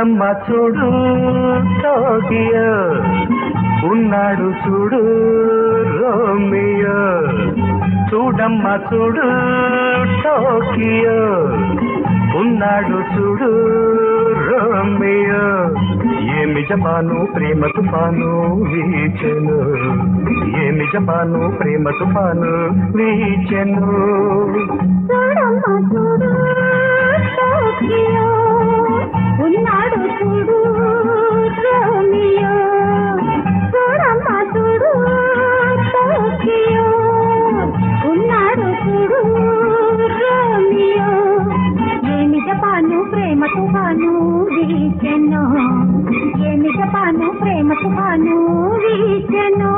చూడమ్మ చూడు టోకియో ఉన్నాడు చూడు రోమియో చూడమ్మ చూడు టోకియో ఉన్నాడు చూడు రోమియో ఏమి జపాను ప్రేమ తుఫాను వీచెను ఏమి జపాను ప్రేమ తుఫాను వీచెను చూడమ్మ చూడు టోకియో ఉన్నాడు చూడు రోమియో చూడమ్మ చూడు టోకియో ఉన్నాడు చూడు రోమియో ఏమి జపాను ప్రేమ తుఫాను వీచెను ఏమి జపాను ప్రేమ తుఫాను వీచెను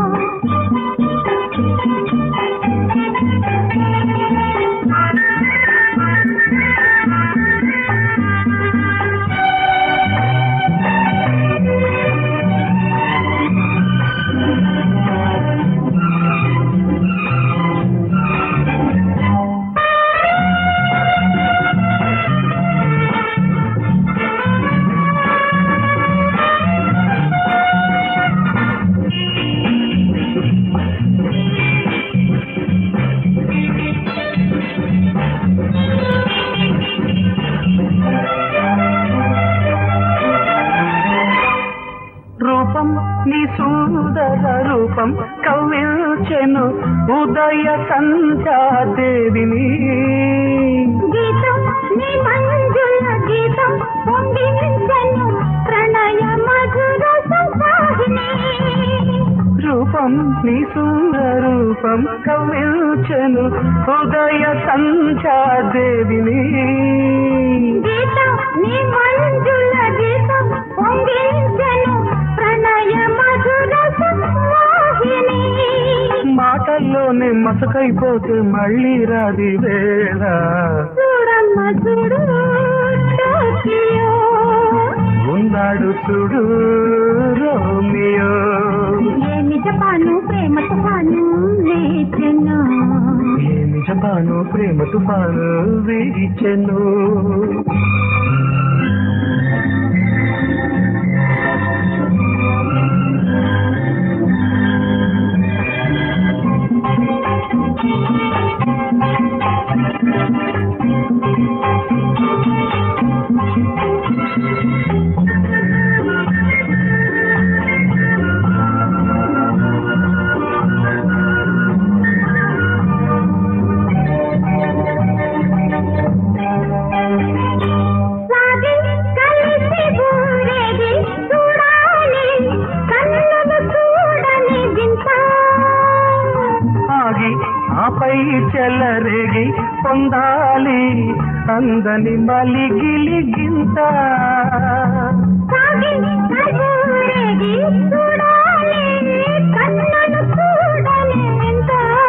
రూపం నీ సుందర రూపం కవ్విల్చెను ఉదయ సంధ్యాదేవిని గీతం నీ మంజుల గీతం పొంగించను ప్రణయ మధుర సంసాహిని రూపం నీ సుందర రూపం కవ్విల్చెను ఉదయ సంధ్యాదేవిని గీతం నీ మంజుల గీతం పొంగించను ప్రణయ మధుర సంసాహిని మాటల్లోనే మసకైపోతే మళ్ళీ రాది వేళ చూడమ్మ చూడు టోకియో ఉన్నాడు చూడు రోమియో ఏమి జపాను ప్రేమ తుఫాను లేచెను ఏమి జపాను ప్రేమ తుఫాను వీచెను సాగి కలిసి ఊరేగి చూడాలి కన్నులు చూడని వింత ఆగి ఆపై చెలరేగి పొందాలి అందని మలిగిలి గింత సాగి కలిసి ఊరేగి చూడాలి కన్నులు చూడని వింత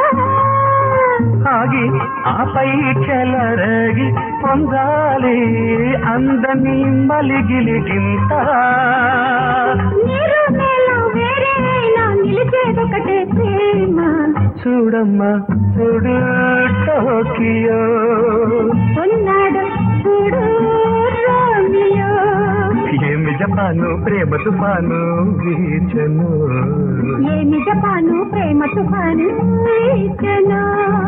ఆగి ఆపై చెలరేగి పొందాలి అందని మలిగిలి గింత నీరు నేల వేరేనా నిలిచేదొకటే ప్రేమ చూడమ్మా చూడు టోకియో ఉన్నాడు చూడు రోమియో ఏమి జపాను ప్రేమ తుఫాను వీచను ఏమి జపాను ప్రేమ తుఫాను వీచెను.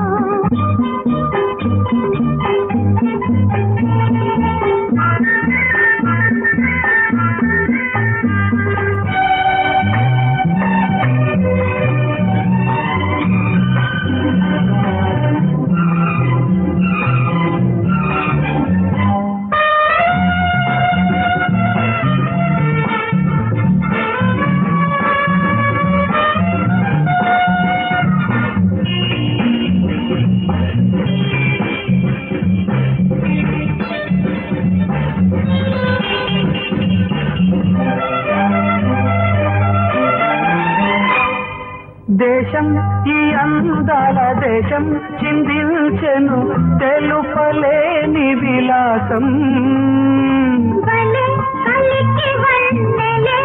దేశం ఈ అందాల దేశం చిందించెను తెలుపలేని విలాసం భలే కలికి వన్నెలే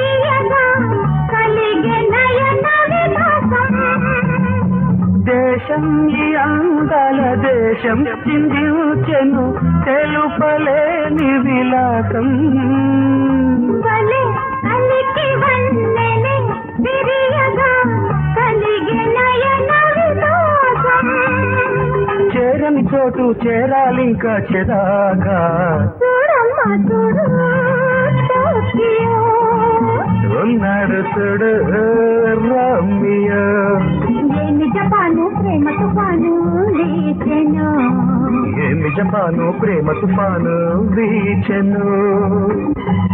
విరియగా కలిగే నయన విలాసం. దేశం దేశం ఈ అందాల దేశం చిందించెను తెలుపలేని విలాసం భలే కలికి వన్నెలే విరియగా కలిగే నయన విలాసం చేరని చోటు చేరాలింకా చెదాగా చూడమ్మా చూడు టోకియో ఉన్నాడు చూడు రమ్య ఏమి జపాను ప్రేమ తుఫాను లేచెను ఏమి జపాను ప్రేమ తుఫాను వీచెను